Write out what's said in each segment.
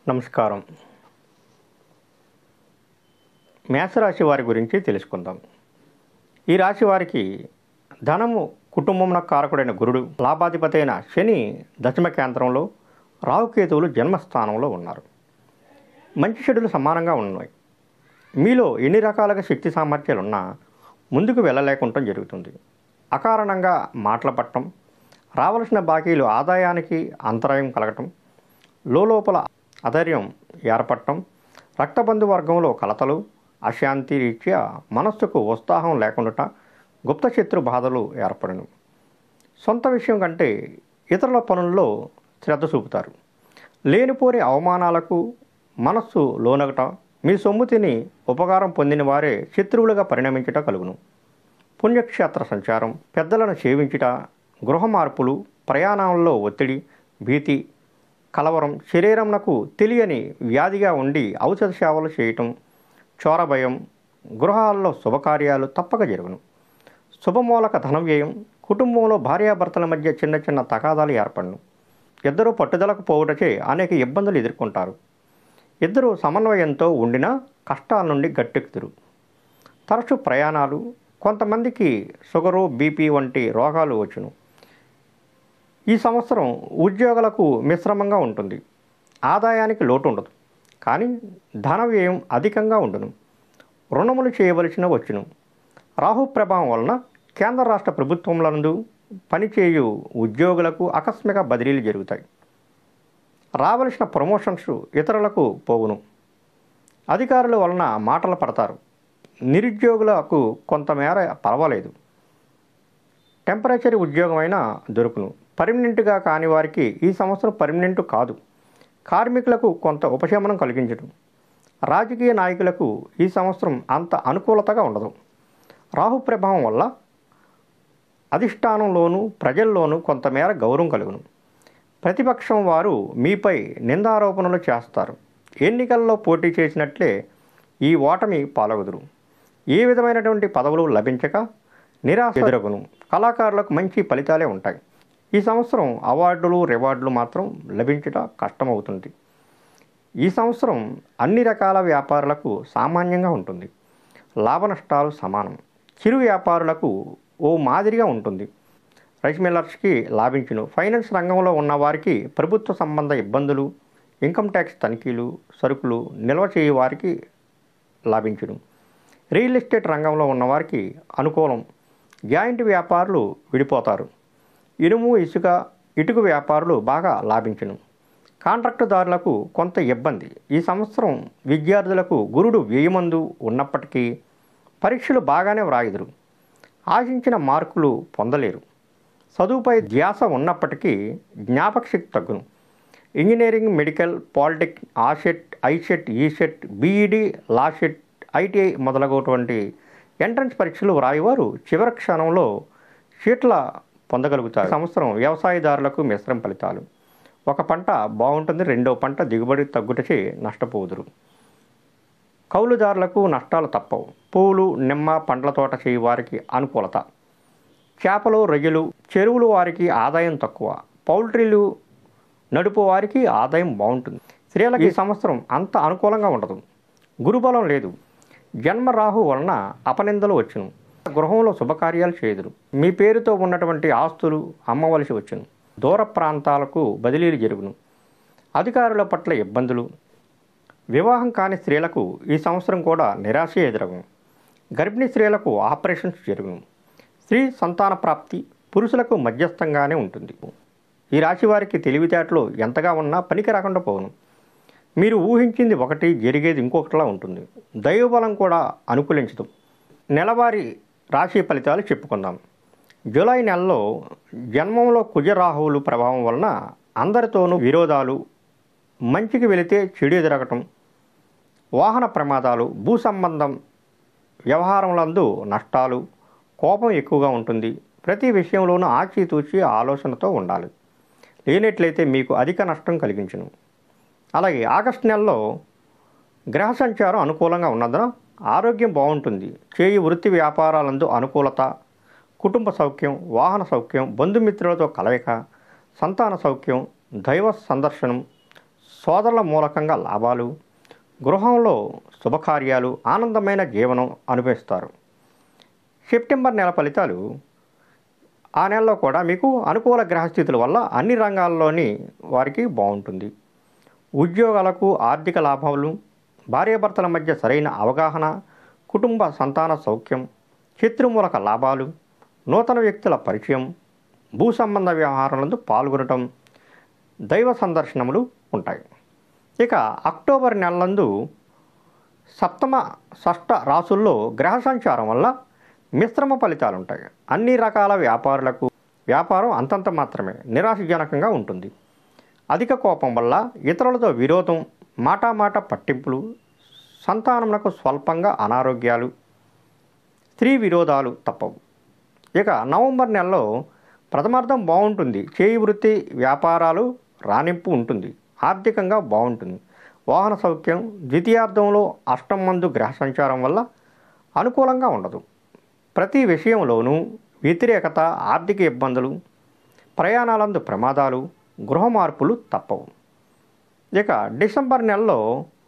నమస్కారం మేషరాశి వారి గురించి తెలుసుకుందాం ఈ రాశి వారికి ధనము కుటుంబమున కారకుడైన గురుడు లాభాధిపతి అయిన శని దశమ కేంద్రంలో రాహుకేతువులు జన్మస్థానంలో ఉన్నారు మంచి చెడులు సమానంగా ఉన్నాయి మీలో ఎన్ని రకాలుగా శక్తి సామర్థ్యాలు ఉన్నా ముందుకు వెళ్ళలేకుండా జరుగుతుంది అకారణంగా మాటలు పట్టడం రావలసిన బాకీలు ఆదాయానికి అంతరాయం కలగటం లోపల అధైర్యం ఏర్పడటం రక్తబంధు వర్గంలో కలతలు అశాంతి రీత్యా మనస్సుకు ఉత్సాహం లేకుండా గుప్త శత్రు బాధలు ఏర్పడను సొంత విషయం కంటే ఇతరుల పనుల్లో శ్రద్ధ చూపుతారు లేనిపోని అవమానాలకు మనస్సు లోనగట మీ సొమ్ము తిని ఉపకారం పొందిన వారే శత్రువులుగా పరిణమించట కలుగును పుణ్యక్షేత్ర సంచారం పెద్దలను సేవించుట గృహ మార్పులు ప్రయాణంలో ఒత్తిడి భీతి కలవరం శరీరంనకు తెలియని వ్యాధిగా ఉండి ఔషధ సేవలు చేయటం చోర భయం గృహాల్లో శుభకార్యాలు తప్పక జరుగును శుభమూలక ధన వ్యయం కుటుంబంలో భార్యాభర్తల మధ్య చిన్న చిన్న తగాదాలు ఏర్పడను ఇద్దరు పట్టుదలకు పోవుటచే అనేక ఇబ్బందులు ఎదుర్కొంటారు ఇద్దరు సమన్వయంతో ఉండినా కష్టాల నుండి గట్టెక్కుతురు తరచు ప్రయాణాలు కొంతమందికి షుగరు బీపీ వంటి రోగాలు వచ్చును ఈ సంవత్సరం ఉద్యోగులకు మిశ్రమంగా ఉంటుంది ఆదాయానికి లోటు ఉండదు కానీ ధన వ్యయం అధికంగా ఉండును రుణములు చేయవలసిన వచ్చును రాహు ప్రభావం వలన కేంద్ర రాష్ట్ర ప్రభుత్వములందు పనిచేయు ఉద్యోగులకు ఆకస్మిక బదిలీలు జరుగుతాయి రావలసిన ప్రమోషన్స్ ఇతరులకు పోవును అధికారుల వలన మాటలు పడతారు నిరుద్యోగులకు కొంతమేర పర్వాలేదు టెంపరేచర్ ఉద్యోగం అయినా దొరుకును పర్మనెంట్గా కాని వారికి ఈ సంవత్సరం పర్మనెంట్ కాదు కార్మికులకు కొంత ఉపశమనం కలిగించడం రాజకీయ నాయకులకు ఈ సంవత్సరం అంత అనుకూలతగా ఉండదు రాహు ప్రభావం వల్ల అధిష్టానంలోనూ ప్రజల్లోనూ కొంతమేర గౌరవం కలుగును ప్రతిపక్షం వారు మీపై నిందారోపణలు చేస్తారు ఎన్నికల్లో పోటీ చేసినట్లే ఈ ఓటమి పాలగుదురు ఏ విధమైనటువంటి పదవులు లభించక నిరాశ ఎదురగును కళాకారులకు మంచి ఫలితాలే ఉంటాయి ఈ సంవత్సరం అవార్డులు రివార్డులు మాత్రం లభించుట కష్టమవుతుంది ఈ సంవత్సరం అన్ని రకాల వ్యాపారులకు సామాన్యంగా ఉంటుంది లాభ నష్టాలు సమానం చిరు వ్యాపారులకు ఓ మాదిరిగా ఉంటుంది రైస్ మిల్లర్స్కి లాభించును ఫైనాన్స్ రంగంలో ఉన్న వారికి ప్రభుత్వ సంబంధ ఇబ్బందులు ఇన్కమ్ ట్యాక్స్ తనిఖీలు సరుకులు నిల్వ చేయ వారికి లాభించును రియల్ ఎస్టేట్ రంగంలో ఉన్నవారికి అనుకూలం జాయింట్ వ్యాపారులు విడిపోతారు ఇనుము ఇసుక ఇటుక వ్యాపారులు బాగా లాభించును కాంట్రాక్టుదారులకు కొంత ఇబ్బంది ఈ సంవత్సరం విద్యార్థులకు గురుడు వ్యయమందు ఉన్నప్పటికీ పరీక్షలు బాగానే వ్రాయుదురు ఆశించిన మార్కులు పొందలేరు చదువుపై ధ్యాస ఉన్నప్పటికీ జ్ఞాపకశక్తి తగ్గును ఇంజనీరింగ్ మెడికల్ పాలిటెక్ ఆసెట్ ICET ECET BEd LAWCET ITI మొదలగుటువంటి ఎంట్రన్స్ పరీక్షలు వ్రాయేవారు చివరి క్షణంలో సీట్ల పొందగలుగుతారు ఈ సంవత్సరం వ్యవసాయదారులకు మిశ్రమ ఫలితాలు ఒక పంట బాగుంటుంది రెండో పంట దిగుబడి తగ్గుటచే నష్టపోదురు కౌలుదారులకు నష్టాలు తప్పవు పువ్వులు నిమ్మ పండ్ల తోట చేయి వారికి అనుకూలత చేపలు రొయ్యలు చెరువులు వారికి ఆదాయం తక్కువ పౌల్ట్రీలు నడుపు వారికి ఆదాయం బాగుంటుంది స్త్రీలకు ఈ సంవత్సరం అంత అనుకూలంగా ఉండదు గురుబలం లేదు జన్మ రాహు వలన అపనిందలు వచ్చును గృహంలో శుభకార్యాలు చేదురు మీ పేరుతో ఉన్నటువంటి ఆస్తులు అమ్మవలసి వచ్చును దూర ప్రాంతాలకు బదిలీలు జరుగును అధికారుల పట్ల ఇబ్బందులు వివాహం కాని స్త్రీలకు ఈ సంవత్సరం కూడా నిరాశ ఎదురగును గర్భిణీ స్త్రీలకు ఆపరేషన్స్ జరుగును స్త్రీ సంతాన ప్రాప్తి పురుషులకు మధ్యస్థంగానే ఉంటుంది ఈ రాశి వారికి తెలివితేటలు ఎంతగా ఉన్నా పనికి రాకుండా పోవును మీరు ఊహించింది ఒకటి జరిగేది ఇంకొకటిలా ఉంటుంది దైవబలం కూడా అనుకూలించదు నెలవారీ రాశి ఫలితాలు చెప్పుకుందాం జూలై నెలలో జన్మంలో కుజరాహువులు ప్రభావం వలన అందరితోనూ విరోధాలు మంచికి వెళితే చెడు ఎదురగటం వాహన ప్రమాదాలు భూ సంబంధం వ్యవహారములందు నష్టాలు కోపం ఎక్కువగా ఉంటుంది ప్రతి విషయంలోనూ ఆచితూచి ఆలోచనతో ఉండాలి లేనట్లయితే మీకు అధిక నష్టం కలిగించును అలాగే ఆగస్టు నెలలో గ్రహ సంచారం అనుకూలంగా ఉన్నందున ఆరోగ్యం బాగుంటుంది చేయి వృత్తి వ్యాపారాలందు అనుకూలత కుటుంబ సౌఖ్యం వాహన సౌఖ్యం బంధుమిత్రులతో కలయిక సంతాన సౌఖ్యం దైవ సందర్శనం సోదరుల మూలకంగా లాభాలు గృహంలో శుభకార్యాలు ఆనందమైన జీవనం అనుభవిస్తారు సెప్టెంబర్ నెల ఫలితాలు ఆ నెలలో కూడా మీకు అనుకూల గ్రహస్థితుల వల్ల అన్ని రంగాల్లోని వారికి బాగుంటుంది ఉద్యోగాలకు ఆర్థిక లాభాలు భార్యాభర్తల మధ్య సరైన అవగాహన కుటుంబ సంతాన సౌఖ్యం శత్రుమూలక లాభాలు నూతన వ్యక్తుల పరిచయం భూ సంబంధ వ్యవహారాలందు పాల్గొనటం దైవ సందర్శనములు ఉంటాయి ఇక అక్టోబర్ నెలలందు సప్తమ షష్ఠ రాసుల్లో గ్రహ సంచారం వల్ల మిశ్రమ ఫలితాలు ఉంటాయి అన్ని రకాల వ్యాపారులకు వ్యాపారం అంతంత మాత్రమే నిరాశజనకంగా ఉంటుంది అధిక కోపం వల్ల ఇతరులతో విరోధం మాటామాట పట్టింపులు సంతానమునకు స్వల్పంగా అనారోగ్యాలు స్త్రీ విరోధాలు తప్పవు ఇక నవంబర్ నెలలో ప్రథమార్థం బాగుంటుంది చేయి వృత్తి వ్యాపారాలు రాణింపు ఉంటుంది ఆర్థికంగా బాగుంటుంది వాహన సౌఖ్యం ద్వితీయార్థంలో అష్టం మందు గ్రహ సంచారం వల్ల అనుకూలంగా ఉండదు ప్రతి విషయంలోనూ వ్యతిరేకత ఆర్థిక ఇబ్బందులు ప్రయాణాలందు ప్రమాదాలు గృహ మార్పులు తప్పవు ఇక డిసెంబర్ నెలలో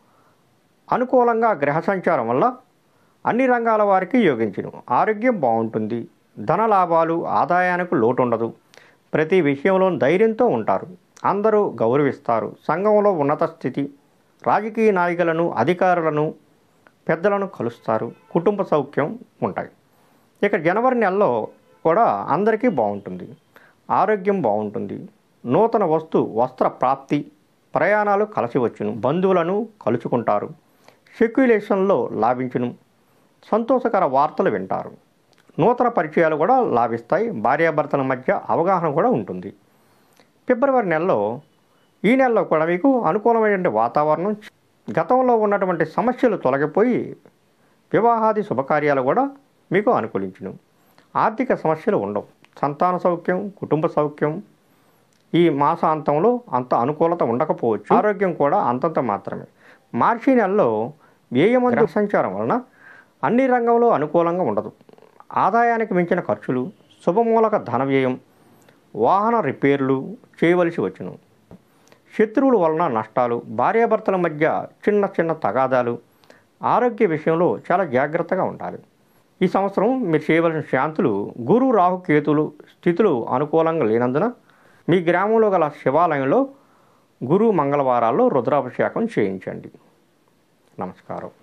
అనుకూలంగా గ్రహ సంచారం వల్ల అన్ని రంగాల వారికి యోగించును ఆరోగ్యం బాగుంటుంది ధన లాభాలు ఆదాయానికి లోటు ఉండదు ప్రతి విషయంలో ధైర్యంతో ఉంటారు అందరూ గౌరవిస్తారు సంఘంలో ఉన్నత స్థితి రాజకీయ నాయకులను అధికారులను పెద్దలను కలుస్తారు కుటుంబ సౌఖ్యం ఉంటాయి ఇక జనవరి నెలలో కూడా అందరికీ బాగుంటుంది ఆరోగ్యం బాగుంటుంది నూతన వస్తు వస్త్ర ప్రాప్తి ప్రయాణాలు కలిసి వచ్చును బంధువులను కలుసుకుంటారు సెక్యులేషన్లో లాభించును సంతోషకర వార్తలు వింటారు నూతన పరిచయాలు కూడా లాభిస్తాయి భార్యాభర్తల మధ్య అవగాహన కూడా ఉంటుంది ఫిబ్రవరి నెలలో ఈ నెలలో కూడా మీకు అనుకూలమైనటువంటి వాతావరణం గతంలో ఉన్నటువంటి సమస్యలు తొలగిపోయి వివాహాది శుభకార్యాలు కూడా మీకు అనుకూలించును ఆర్థిక సమస్యలు ఉండవు సంతాన సౌఖ్యం కుటుంబ సౌఖ్యం ఈ మాసాంతంలో అంత అనుకూలత ఉండకపోవచ్చు ఆరోగ్యం కూడా అంతంత మాత్రమే మార్చి నెలలో వ్యయమంత్ర సంచారం వలన అన్ని రంగంలో అనుకూలంగా ఉండదు ఆదాయానికి మించిన ఖర్చులు శుభమూలక ధన వ్యయం వాహన రిపేర్లు చేయవలసి వచ్చును శత్రువుల వలన నష్టాలు భార్యాభర్తల మధ్య చిన్న చిన్న తగాదాలు ఆరోగ్య విషయంలో చాలా జాగ్రత్తగా ఉండాలి ఈ సంవత్సరం మీరు చేయవలసిన శాంతులు గురు రాహు కేతులు స్థితులు అనుకూలంగా లేనందున మీ గ్రామంలో గల శివాలయంలో గురు మంగళవారాల్లో రుద్రాభిషేకం చేయించండి నమస్కారం